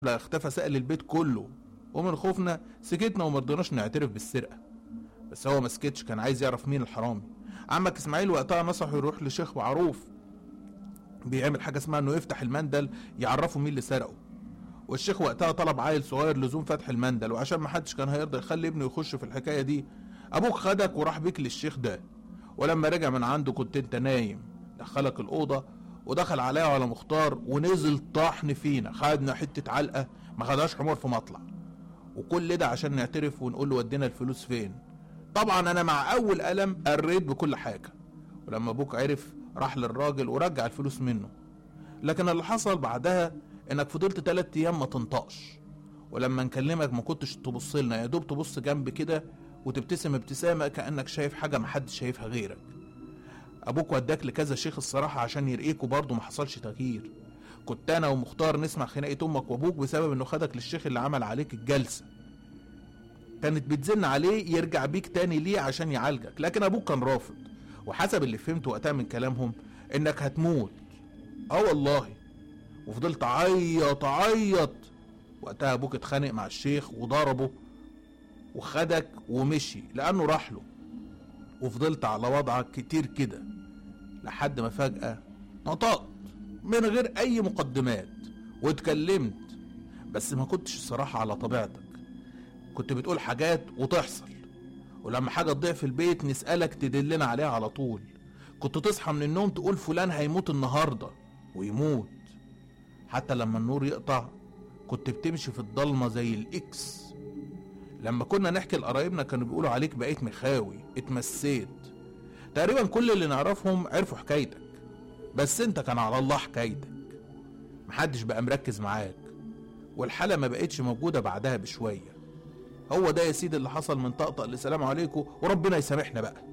لا اختفى سأل البيت كله ومن خوفنا سكتنا ومرضناش نعترف بالسرقة بس هو ما سكتش كان عايز يعرف مين الحرامي عمك اسماعيل وقتها نصحه يروح لشيخ معروف بيعمل حاجة اسمها انه يفتح المندل يعرفه مين اللي سرقه والشيخ وقتها طلب عيل صغير لزوم فتح المندل وعشان ما حدش كان هيرضى يخلي ابنه يخش في الحكاية دي ابوك خدك وراح بيك للشيخ ده ولما رجع من عنده كنت انت نايم دخلك الأوضة ودخل عليا وعلى مختار ونزل طحن فينا خدنا حتة علقة ما خدهاش حمار في مطلع وكل ده عشان نعترف ونقول له ودينا الفلوس فين طبعا انا مع اول قلم قريت بكل حاجة ولما ابوك عرف راح للراجل ورجع الفلوس منه لكن اللي حصل بعدها انك فضلت تلات ايام ما تنطقش ولما نكلمك ما كنتش تبص لنا يا دوب تبص جنب كده وتبتسم ابتسامة كأنك شايف حاجة محدش شايفها غيرك ابوك وداك لكذا شيخ الصراحة عشان يرقيك وبرضه ما حصلش تغيير كنت انا ومختار نسمع خناقة امك وابوك بسبب انه خدك للشيخ اللي عمل عليك الجلسة كانت بتزن عليه يرجع بيك تاني ليه عشان يعالجك لكن ابوك كان رافض وحسب اللي فهمته وقتها من كلامهم انك هتموت اه والله وفضلت عيط عيط وقتها ابوك اتخانق مع الشيخ وضربه وخدك ومشي لانه راح له وفضلت على وضعك كتير كده لحد ما فجأة نطقت من غير أي مقدمات واتكلمت بس ما كنتش الصراحة على طبيعتك كنت بتقول حاجات وتحصل ولما حاجة تضيع في البيت نسألك تدلنا عليها على طول كنت تصحى من النوم تقول فلان هيموت النهاردة ويموت حتى لما النور يقطع كنت بتمشي في الضلمة زي الإكس لما كنا نحكي لقرايبنا كانوا بيقولوا عليك بقيت مخاوي اتمسيت تقريبا كل اللي نعرفهم عرفوا حكايتك بس انت كان على الله حكايتك محدش بقى مركز معاك والحالة ما بقتش موجودة بعدها بشوية هو ده يا سيدي اللي حصل من طقطق لسلام عليكم وربنا يسامحنا بقى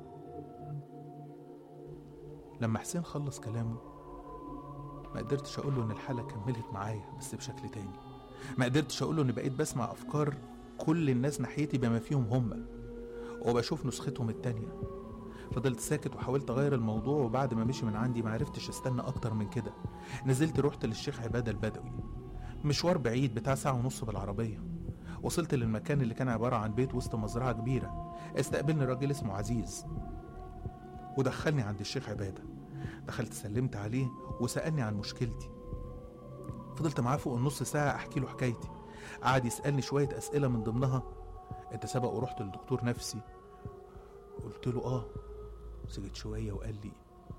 لما حسين خلص كلامه ما قدرتش اقول له ان الحالة كملت معايا بس بشكل تاني ما قدرتش اقول له اني بقيت بسمع افكار كل الناس ناحيتي بما فيهم هم وبشوف نسختهم التانية فضلت ساكت وحاولت اغير الموضوع وبعد ما مشي من عندي ما عرفتش استنى اكتر من كده نزلت رحت للشيخ عبادة البدوي مشوار بعيد بتاع ساعة ونص بالعربية وصلت للمكان اللي كان عبارة عن بيت وسط مزرعة كبيرة استقبلني راجل اسمه عزيز ودخلني عند الشيخ عبادة دخلت سلمت عليه وسألني عن مشكلتي فضلت معاه فوق النص ساعة أحكي له حكايتي قعد يسألني شوية أسئلة من ضمنها أنت سبق ورحت للدكتور نفسي قلت له آه سكت شوية وقال لي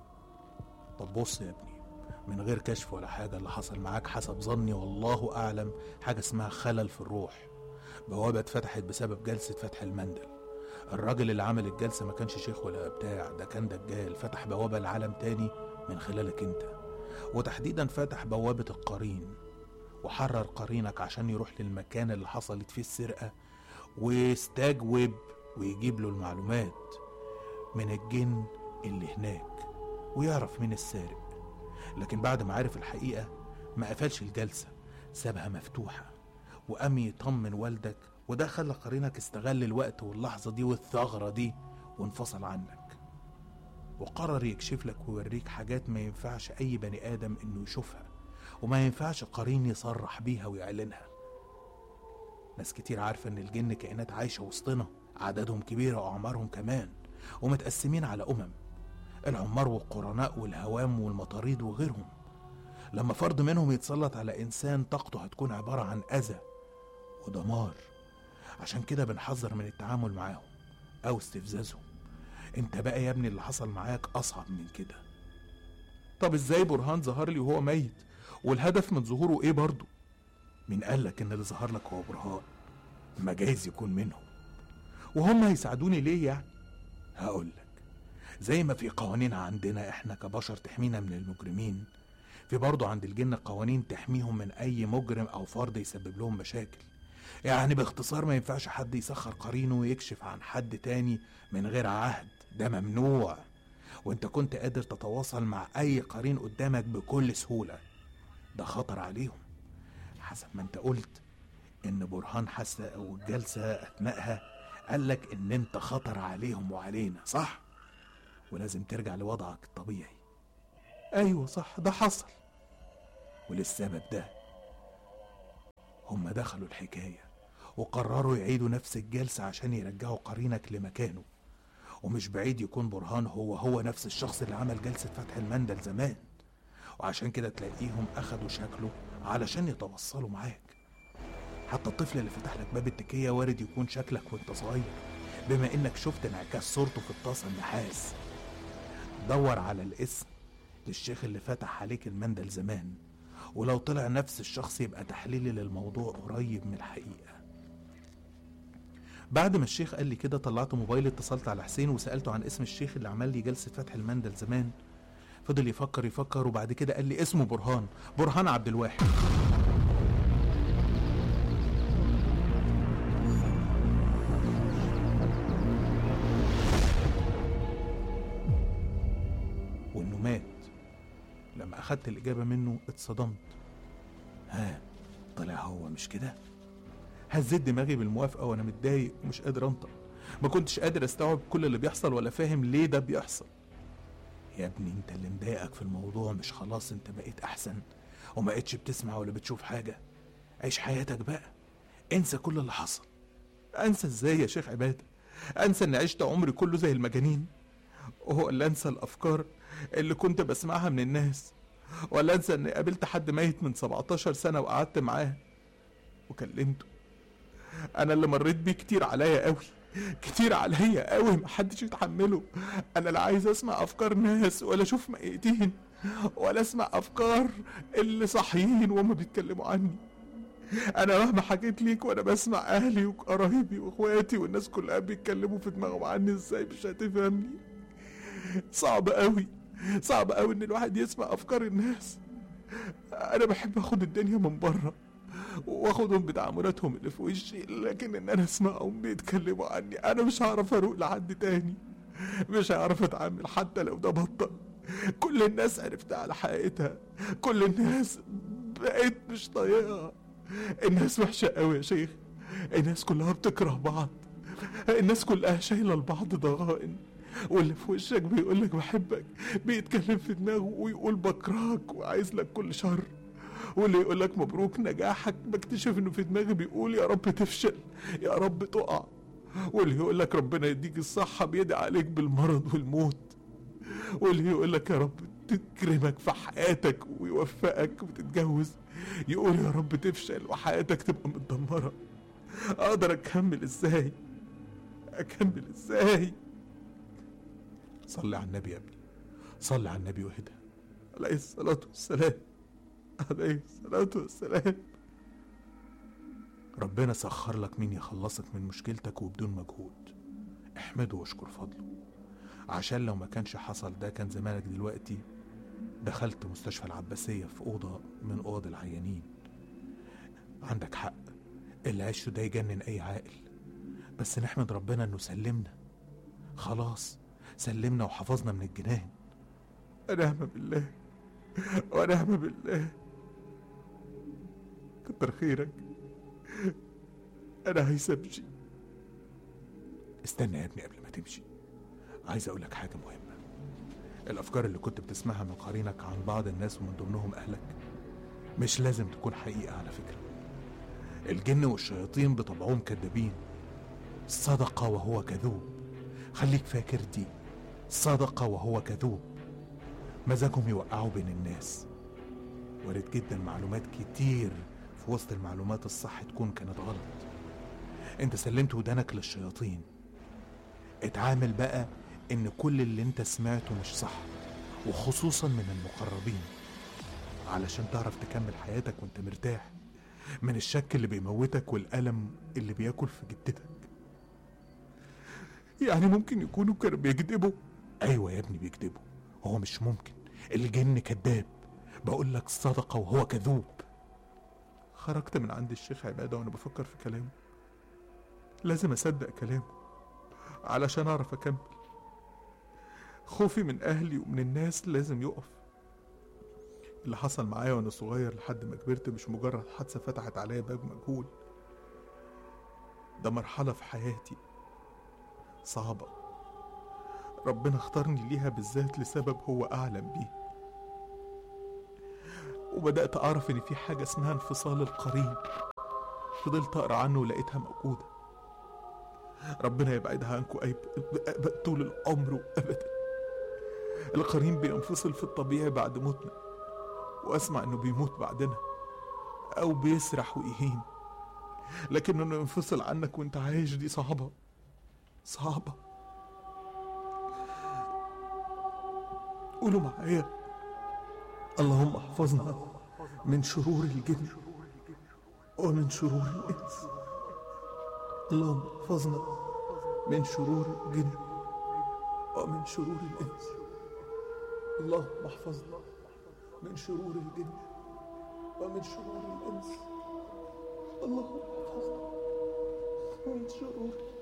طب بص يا ابني من غير كشف ولا حاجة اللي حصل معاك حسب ظني والله أعلم حاجة اسمها خلل في الروح بوابة اتفتحت بسبب جلسة فتح المندل الراجل اللي عمل الجلسة ما كانش شيخ ولا بتاع ده كان دجال فتح بوابة لعالم تاني من خلالك انت وتحديدا فتح بوابة القرين وحرر قرينك عشان يروح للمكان اللي حصلت فيه السرقة ويستجوب ويجيب له المعلومات من الجن اللي هناك ويعرف مين السارق لكن بعد ما عرف الحقيقة ما قفلش الجلسة سابها مفتوحة وقام يطمن والدك وده خلى قرينك استغل الوقت واللحظة دي والثغرة دي وانفصل عنك وقرر يكشف لك ويوريك حاجات ما ينفعش أي بني آدم إنه يشوفها وما ينفعش قرين يصرح بيها ويعلنها ناس كتير عارفة إن الجن كائنات عايشة وسطنا عددهم كبيرة وأعمارهم كمان ومتقسمين على أمم العمار والقرناء والهوام والمطاريد وغيرهم لما فرد منهم يتسلط على إنسان طاقته هتكون عبارة عن أذى ودمار عشان كده بنحذر من التعامل معاهم أو استفزازهم انت بقى يا ابني اللي حصل معاك أصعب من كده طب ازاي برهان ظهر لي وهو ميت والهدف من ظهوره ايه برضه مين قالك ان اللي ظهر لك هو برهان ما جايز يكون منهم وهم هيساعدوني ليه يعني هقول لك زي ما في قوانين عندنا احنا كبشر تحمينا من المجرمين في برضه عند الجن قوانين تحميهم من اي مجرم او فرد يسبب لهم مشاكل يعني باختصار ما ينفعش حد يسخر قرينه ويكشف عن حد تاني من غير عهد ده ممنوع وانت كنت قادر تتواصل مع اي قرين قدامك بكل سهولة ده خطر عليهم حسب ما انت قلت ان برهان حس او الجلسة اثناءها قالك ان انت خطر عليهم وعلينا صح ولازم ترجع لوضعك الطبيعي ايوه صح ده حصل وللسبب ده هما دخلوا الحكاية وقرروا يعيدوا نفس الجلسة عشان يرجعوا قرينك لمكانه ومش بعيد يكون برهان هو هو نفس الشخص اللي عمل جلسة فتح المندل زمان وعشان كده تلاقيهم أخدوا شكله علشان يتوصلوا معاك حتى الطفل اللي فتح لك باب التكية وارد يكون شكلك وانت صغير بما انك شفت انعكاس صورته في الطاسة النحاس دور على الاسم للشيخ اللي فتح عليك المندل زمان ولو طلع نفس الشخص يبقى تحليلي للموضوع قريب من الحقيقة بعد ما الشيخ قال لي كده طلعت موبايلي اتصلت على حسين وسألته عن اسم الشيخ اللي عمل لي جلسة فتح المندل زمان فضل يفكر يفكر وبعد كده قال لي اسمه برهان برهان عبد الواحد وانه مات لما اخدت الاجابه منه اتصدمت ها طلع هو مش كده هزيت دماغي بالموافقه وانا متضايق ومش قادر انطق ما كنتش قادر استوعب كل اللي بيحصل ولا فاهم ليه ده بيحصل يا ابني انت اللي مضايقك في الموضوع مش خلاص انت بقيت احسن وما بقتش بتسمع ولا بتشوف حاجه عيش حياتك بقى انسى كل اللي حصل انسى ازاي يا شيخ عباده انسى اني عشت عمري كله زي المجانين وهو اللي انسى الافكار اللي كنت بسمعها من الناس ولا انسى اني قابلت حد ميت من 17 سنه وقعدت معاه وكلمته انا اللي مريت بيه كتير عليا قوي كتير عليا قوي محدش يتحمله انا لا عايز اسمع افكار ناس ولا اشوف ميتين ولا اسمع افكار اللي صاحيين وهم بيتكلموا عني انا مهما حكيت ليك وانا بسمع اهلي وقرايبي واخواتي والناس كلها بيتكلموا في دماغهم عني ازاي مش هتفهمني صعب قوي صعب قوي ان الواحد يسمع افكار الناس انا بحب اخد الدنيا من بره واخدهم بتعاملاتهم اللي في وشي لكن ان انا اسمعهم بيتكلموا عني انا مش هعرف اروق لحد تاني مش هعرف اتعامل حتى لو ده بطل كل الناس عرفتها على حقيقتها كل الناس بقيت مش طايقها الناس وحشة قوي يا شيخ الناس كلها بتكره بعض الناس كلها شايلة لبعض ضغائن واللي في وشك بيقول لك بحبك بيتكلم في دماغه ويقول بكرهك وعايز لك كل شر واللي يقول لك مبروك نجاحك بكتشف انه في دماغي بيقول يا رب تفشل يا رب تقع واللي يقول لك ربنا يديك الصحة بيدعي عليك بالمرض والموت واللي يقول لك يا رب تكرمك في حياتك ويوفقك وتتجوز يقول يا رب تفشل وحياتك تبقى متدمرة اقدر اكمل ازاي اكمل ازاي صلي على النبي يا ابني صلي على النبي واهدى عليه الصلاة والسلام عليه الصلاة والسلام ربنا سخر لك مين يخلصك من مشكلتك وبدون مجهود احمده واشكر فضله عشان لو ما كانش حصل ده كان زمانك دلوقتي دخلت مستشفى العباسية في أوضة من أوض العيانين عندك حق اللي عشته ده يجنن أي عاقل بس نحمد ربنا إنه سلمنا خلاص سلمنا وحفظنا من الجنان ونعم بالله ونعم بالله كتر خيرك أنا عايز أمشي استنى يا ابني قبل ما تمشي عايز أقول لك حاجة مهمة الأفكار اللي كنت بتسمعها من قرينك عن بعض الناس ومن ضمنهم أهلك مش لازم تكون حقيقة على فكرة الجن والشياطين بطبعهم كذابين صدق وهو كذوب خليك فاكر دي صدق وهو كذوب مزاجهم يوقعوا بين الناس وارد جدا معلومات كتير في وسط المعلومات الصح تكون كانت غلط انت سلمت ودانك للشياطين اتعامل بقى ان كل اللي انت سمعته مش صح وخصوصا من المقربين علشان تعرف تكمل حياتك وانت مرتاح من الشك اللي بيموتك والألم اللي بياكل في جدتك يعني ممكن يكونوا كانوا بيكذبوا ايوه يا ابني بيكذبوا هو مش ممكن الجن كذاب بقول لك صدق وهو كذوب خرجت من عند الشيخ عباده وانا بفكر في كلامه لازم اصدق كلامه علشان اعرف اكمل خوفي من اهلي ومن الناس لازم يقف اللي حصل معايا وانا صغير لحد ما كبرت مش مجرد حادثه فتحت عليا باب مجهول ده مرحله في حياتي صعبه ربنا اختارني ليها بالذات لسبب هو اعلم بيه وبدات اعرف ان في حاجه اسمها انفصال القرين فضلت أقرأ عنه ولقيتها موجودة ربنا يبعدها عنكم أي طول العمر وأبدا القرين بينفصل في الطبيعي بعد موتنا وأسمع إنه بيموت بعدنا أو بيسرح ويهين لكن إنه ينفصل عنك وأنت عايش دي صعبة صعبة قولوا معايا اللهم احفظنا من شرور الجن ومن شرور الإنس اللهم احفظنا من شرور الجن ومن شرور الإنس اللهم احفظنا من شرور الجن ومن شرور الإنس اللهم احفظنا من شرور